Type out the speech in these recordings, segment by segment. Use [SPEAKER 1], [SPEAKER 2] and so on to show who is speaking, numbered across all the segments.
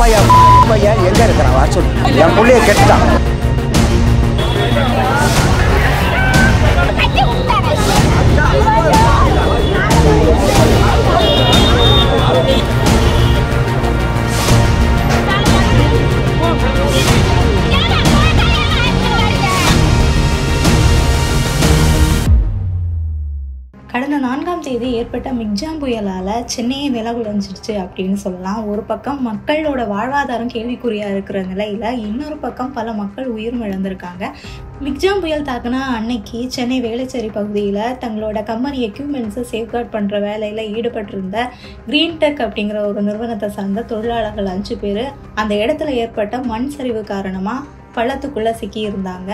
[SPEAKER 1] பையன் பையன் எங்க இருக்கிறான் வர சொல்லு என் புள்ளைய கெட்டுட்டான்
[SPEAKER 2] கடந்த நான்காம் தேதி ஏற்பட்ட மிக்ஜாம் புயலால் சென்னையை நிலகுலைஞ்சிடுச்சு அப்படின்னு சொல்லலாம் ஒரு பக்கம் மக்களோட வாழ்வாதாரம் கேள்விக்குறியாக இருக்கிற நிலையில் இன்னொரு பக்கம் பல மக்கள் உயிரும் இழந்திருக்காங்க மிக்ஜாம் புயல் தாக்குனா அன்னைக்கு சென்னை வேளச்சேரி பகுதியில் தங்களோட கம்பெனி எக்யூப்மெண்ட்ஸை சேஃப்கார்ட் பண்ணுற வேலையில் ஈடுபட்டிருந்த கிரீன் டெக் அப்படிங்கிற ஒரு நிறுவனத்தை சார்ந்த தொழிலாளர்கள் அஞ்சு பேர் அந்த இடத்துல ஏற்பட்ட மண் சரிவு காரணமாக பள்ளத்துக்குள்ளே சிக்கியிருந்தாங்க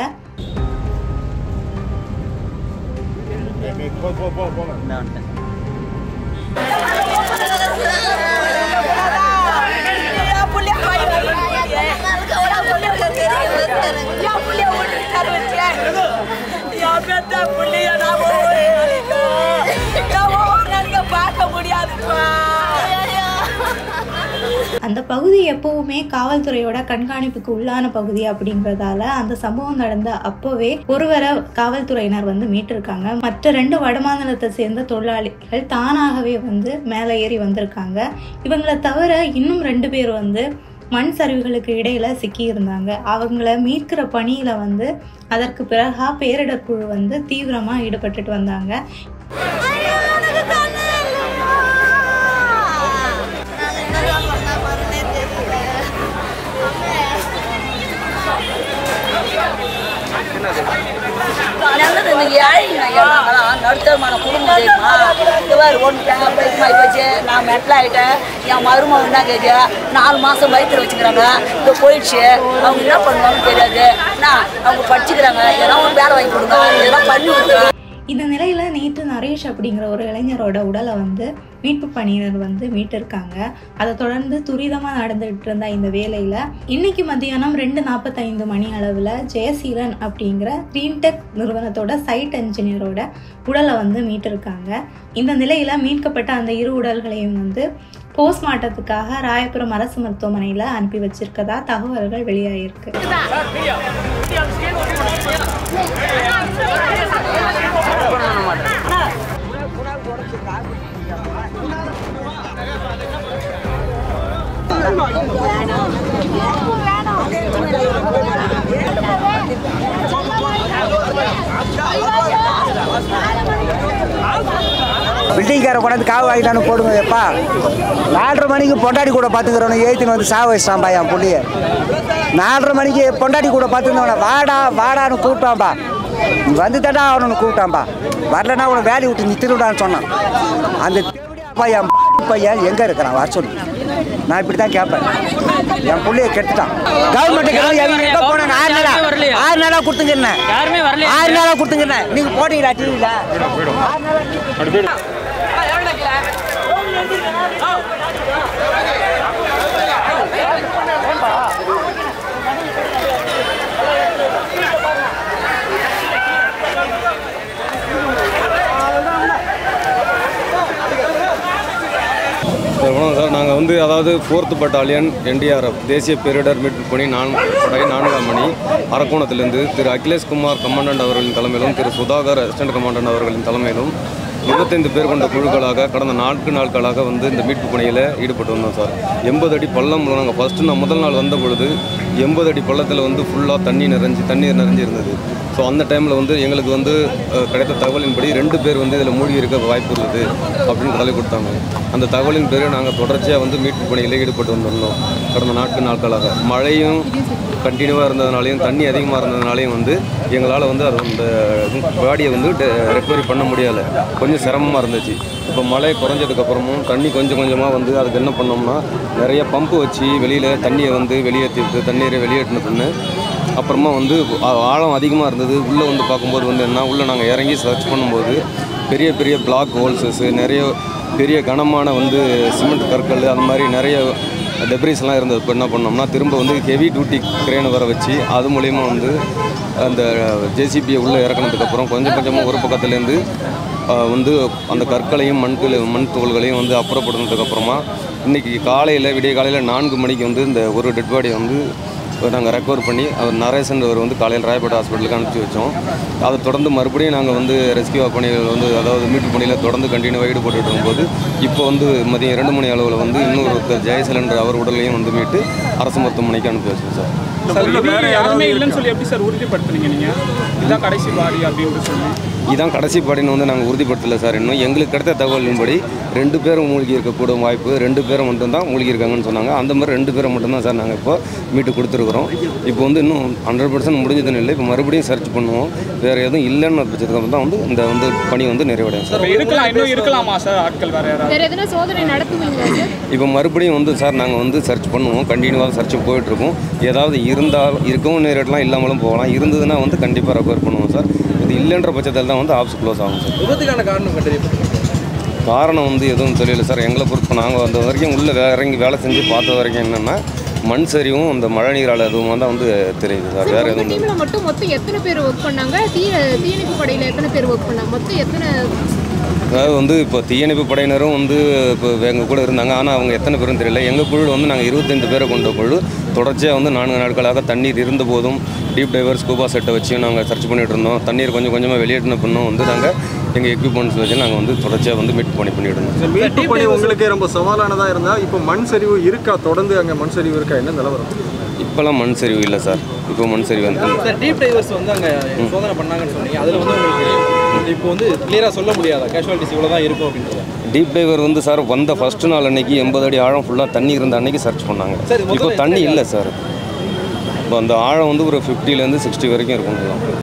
[SPEAKER 2] அந்த பகுதி எப்பவுமே காவல்துறையோட கண்காணிப்புக்கு உள்ளான பகுதி அப்படிங்கிறதால அந்த சம்பவம் நடந்த அப்போவே ஒருவரை காவல்துறையினர் வந்து மீட்டிருக்காங்க மற்ற ரெண்டு வடமாநிலத்தை சேர்ந்த தொழிலாளிகள் தானாகவே வந்து மேலே ஏறி வந்திருக்காங்க இவங்களை தவிர இன்னும் ரெண்டு பேர் வந்து மண் சரிவுகளுக்கு இடையில சிக்கியிருந்தாங்க அவங்கள மீட்கிற பணியில வந்து அதற்கு பிறகா பேரிடர் குழு வந்து தீவிரமா ஈடுபட்டுட்டு வந்தாங்க
[SPEAKER 3] நல்லது இந்த ஏழைங்க எல்லாம் நடுத்தரமான குடும்பம் தெரியுமா இந்த மாதிரி ஒன்று தேங்காய் பைக்குமாய் போச்சு நான் மெட்டல் ஆகிட்டேன் என் மருமகன் என்ன கேட்க நாலு மாதம் வயிற்றுல வச்சுக்கிறாங்க இப்போ போயிடுச்சு அவங்க என்ன பண்ணுவாங்கன்னு தெரியாது என்ன அவங்க படிச்சுக்கிறாங்க எதனா ஒரு வேலை வாங்கி கொடுங்க எதனா பண்ணி கொடுங்க
[SPEAKER 2] இந்த நிலையில நேற்று நரேஷ் அப்படிங்கிற ஒரு இளைஞரோட உடலை வந்து மீட்பு பணியினர் வந்து மீட்டிருக்காங்க அதை தொடர்ந்து துரிதமா நடந்துகிட்டு இருந்த இந்த வேலையில இன்னைக்கு மத்தியானம் ரெண்டு நாற்பத்தைந்து மணி அளவுல ஜெயசீலன் அப்படிங்கிற கிரீன்டெக் நிறுவனத்தோட சைட் என்ஜினியரோட உடலை வந்து மீட்டிருக்காங்க இந்த நிலையில மீட்கப்பட்ட அந்த இரு உடல்களையும் வந்து போஸ்ட்மார்ட்டத்துக்காக ராயபுரம் அரசு மருத்துவமனையில் அனுப்பி வச்சிருக்கதா தகவல்கள் வெளியாகிருக்கு
[SPEAKER 1] பில்டிங்கார கொண்டாந்து காவு வாங்கிட்டானு போடுங்க எப்பா நாலரை மணிக்கு பொண்டாடி கூட பார்த்துக்கிறவனை ஏற்றின்னு வந்து சாவ வச்சிட்டான்பா என் புள்ளைய நாலரை மணிக்கு பொண்டாடி கூட பார்த்துருந்தவனை வாடா வாடான்னு கூப்பிட்டான்பா நீ வந்து தடா அவனு கூப்பிட்டான்பா வரலன்னா அவனை வேலையை விட்டு நீ திருவிடான்னு சொன்னான் அந்த திருவிடா என் பையன் எங்கே இருக்கிறான் வர சொல்லு நான் இப்படி தான் கேட்பேன் என் புள்ளைய கெட்டுட்டான் கவர்மெண்ட் போனேன் ஆறு நாளா ஆறு நாளா கொடுத்துங்க
[SPEAKER 4] யாருமே வரல
[SPEAKER 1] ஆறு நாளா கொடுத்துங்க நீங்க போட்டீங்களா டிவியில
[SPEAKER 5] சார் வணக்கம் சார் நாங்கள் வந்து அதாவது ஃபோர்த்து பட்டாலியன் என்டிஆர்எஃப் தேசிய பேரிடர் மீட்பு பணி நான் படை நான்காம் மணி அரக்கோணத்திலிருந்து திரு அகிலேஷ் குமார் கமாண்டன்ட் அவர்களின் தலைமையிலும் திரு சுதாகர் அசிஸ்டன்ட் கமாண்டன்ட் அவர்களின் தலைமையிலும் இருபத்தைந்து பேர் கொண்ட குழுக்களாக கடந்த நான்கு நாட்களாக வந்து இந்த மீட்பு பணியில் ஈடுபட்டு வந்தோம் சார் எண்பது அடி பள்ளம் நாங்கள் ஃபஸ்ட்டு நான் முதல் நாள் வந்த பொழுது எண்பது அடி பள்ளத்தில் வந்து ஃபுல்லாக தண்ணி நிறைஞ்சு தண்ணீர் நிறைஞ்சு இருந்தது ஸோ அந்த டைமில் வந்து எங்களுக்கு வந்து அஹ், கிடைத்த தகவலின்படி ரெண்டு பேர் வந்து இதில் மூழ்கி இருக்க வாய்ப்பு இருக்குது அப்படின்னு தலை கொடுத்தாங்க அந்த தகவலின் பேர் நாங்கள் தொடர்ச்சியாக வந்து மீட்பு பணியில் ஈடுபட்டு வந்திருந்தோம் கடந்த நான்கு நாட்களாக மழையும் கண்டினியூவாக இருந்ததுனாலையும் தண்ணி அதிகமாக இருந்ததுனாலையும் வந்து எங்களால் வந்து அது அந்த பாடியை வந்து ரெக்கவரி பண்ண முடியலை கொஞ்சம் சிரமமாக இருந்துச்சு இப்போ மழை குறைஞ்சதுக்கப்புறமும் தண்ணி கொஞ்சம் கொஞ்சமாக வந்து அதுக்கு என்ன பண்ணோம்னா நிறைய பம்பு வச்சு வெளியில் தண்ணியை வந்து வெளியேற்றி விட்டு தண்ணீரை வெளியேற்றின பின்ன அப்புறமா வந்து ஆ- ஆழம் அதிகமாக இருந்தது உள்ளே வந்து பார்க்கும்போது வந்து என்ன உள்ளே நாங்கள் இறங்கி சர்ச் பண்ணும்போது பெரிய பெரிய பிளாக் ஹோல்ஸஸ் நிறைய பெரிய கனமான வந்து சிமெண்ட் கற்கள் அந்த மாதிரி நிறைய டெப்ரிஸ்லாம் இருந்தது இப்போ என்ன பண்ணோம்னா திரும்ப வந்து ஹெவி டியூட்டி கிரேனை வர வச்சு அது மூலிமா வந்து அந்த ஜேசிபியை உள்ளே இறக்குனதுக்கப்புறம் கொஞ்சம் கொஞ்சமாக ஒரு பக்கத்துலேருந்து ஆஹ், வந்து அந்த கற்களையும் மண்கள் மண் துகள்களையும் வந்து அப்புறப்படுனதுக்கப்புறமா இன்றைக்கி காலையில் விடிய காலையில் நான்கு மணிக்கு வந்து இந்த ஒரு டெட் பாடியை வந்து நாங்கள் ரெக்கவர் பண்ணி அவர் நரேசன்றவர் வந்து காலையில் ராயப்பேட்டை ஹாஸ்பிட்டலுக்கு அனுப்பிச்சி வச்சோம் அதை தொடர்ந்து மறுபடியும் நாங்கள் வந்து ரெஸ்கியூ பணிகள் வந்து அதாவது மீட்பு பணியில் தொடர்ந்து கண்டினியூ ஈடுபட்டு இருக்கும்போது இப்போ வந்து மதியம் இரண்டு மணி அளவில் வந்து இன்னொரு ஒருத்தர் ஜெயசலன்ற அவர் உடலையும் வந்து மீட்டு அரசு மருத்துவமனைக்கு அனுப்பி வச்சோம் சார்
[SPEAKER 4] சார் இது யாருமே இல்லைன்னு சொல்லி எப்படி சார் உறுதிப்படுத்துனீங்க நீங்க இதுதான் கடைசி பாடி அப்படின்னு சொல்லி
[SPEAKER 5] இதான் கடைசி பாடின்னு வந்து நாங்கள் உறுதிப்படுத்தலை சார் இன்னும் எங்களுக்கு கிடைத்த தகவலின்படி ரெண்டு பேரும் மூழ்கி இருக்கக்கூடும் வாய்ப்பு ரெண்டு பேரும் மட்டும்தான் மூழ்கி இருக்காங்கன்னு சொன்னாங்க அந்த மாதிரி ரெண்டு பேரை மட்டும்தான் சார் நாங்கள் இப்போ மீட்டு கொடுத்துருக்குறோம் இப்போ வந்து இன்னும் ஹண்ட்ரட் பர்சன்ட் முடிஞ்சதுன்னு இல்லை இப்போ மறுபடியும் சர்ச் பண்ணுவோம் வேறு எதுவும் இல்லைன்னு பட்சத்துக்கு தான் வந்து இந்த வந்து பணி வந்து நிறைவடையும் சார்
[SPEAKER 4] இப்போ இருக்கலாம் இன்னும் இருக்கலாமா சார் ஆட்கள் வேற யாராவது
[SPEAKER 6] வேற எதனா சோதனை நடத்துவீங்களா சார்
[SPEAKER 5] இப்போ மறுபடியும் வந்து சார் நாங்கள் வந்து சர்ச் பண்ணுவோம் கண்டினியூவாக சர்ச் போயிட்டுருக்கோம் ஏதாவது இருந்தால் இருக்கவும் நேரிடலாம் இல்லாமலும் போகலாம் இருந்ததுன்னா வந்து கண்டிப்பாக ரெக்கவர் பண்ணுவோம் சார் இது இல்லைன்ற பட்சத்தில் தான் வந்து ஆஃபீஸ் க்ளோஸ் ஆகும் சார்
[SPEAKER 7] விபத்துக்கான காரணம் கண்டறியப்பட்டிருக்கு
[SPEAKER 5] காரணம் வந்து எதுவும் தெரியல சார் எங்களை பொறுத்து நாங்கள் வந்த வரைக்கும் உள்ளே வே இறங்கி வேலை செஞ்சு பார்த்த வரைக்கும் என்னென்னா மண் சரிவும் அந்த மழை நீரால் அதுவும் தான் வந்து தெரியுது சார் வேறு
[SPEAKER 6] உங்க
[SPEAKER 5] எதுவும் இல்லை.
[SPEAKER 6] டீம்ல மட்டும் மொத்தம் எத்தனை பேர் ஒர்க் பண்ணாங்க தீ தீயணைப்பு படையில எத்தனை பேர் ஒர்க் பண்ணாங்க மொத்தம் எத்தனை
[SPEAKER 5] அதாவது வந்து இப்போ தீயணைப்பு படையினரும் வந்து இப்போ எங்கள் கூட இருந்தாங்க ஆனால் அவங்க எத்தனை பேரும் தெரியல எங்கள் குழு வந்து நாங்கள் இருபத்தைந்து பேரை கொண்ட குழு தொடர்ச்சியாக வந்து நான்கு நாட்களாக தண்ணீர் இருந்த போதும் டீப் டைவர் ஸ்கூபா செட்டை வச்சு நாங்கள் சர்ச் பண்ணிட்டு இருந்தோம் தண்ணீர் கொஞ்சம் கொஞ்சமாக வெளியேற்றின பின்னும் வந்து நாங்கள் எங்கள் எக்யூப்மெண்ட்ஸ் வச்சு நாங்கள் வந்து தொடர்ச்சியாக வந்து மீட் பண்ணி பண்ணிட்டு இருந்தோம்
[SPEAKER 7] இந்த மீட்பு பணி உங்களுக்கு ரொம்ப சவாலானதாக இருந்தால் இப்போ மண் சரிவு இருக்கா தொடர்ந்து அங்கே மண் சரிவு இருக்கா என்ன நிலவரம்
[SPEAKER 5] இப்போல்லாம் மண் சரிவு இல்லை சார் இப்போ மண் சரிவு வந்து
[SPEAKER 8] சார் டீப் டைவர்ஸ் வந்து அங்கே சோதனை பண்ணாங்கன்னு சொன்னீங்க அதில் வந்து உங்களுக்கு இப்போ வந்து கிளியராக சொல்ல முடியாதா கேஷுவாலிட்டிஸ் இவ்வளோ தான் இருக்கும் அப்படின்றத
[SPEAKER 5] டீப் டைவர் வந்து சார் வந்த ஃபர்ஸ்ட் நாள் அன்னைக்கு எண்பது அடி ஆழம் ஃபுல்லாக தண்ணி இருந்த அன்னைக்கு சர்ச் பண்ணாங்க
[SPEAKER 8] சரி, முதல்ல
[SPEAKER 5] இப்போ தண்ணி இல்லை சார் இப்போ அந்த ஆழம் வந்து ஒரு ஃபிஃப்டிலேருந்து சிக்ஸ்டி வரைக்கும் இருக்கும்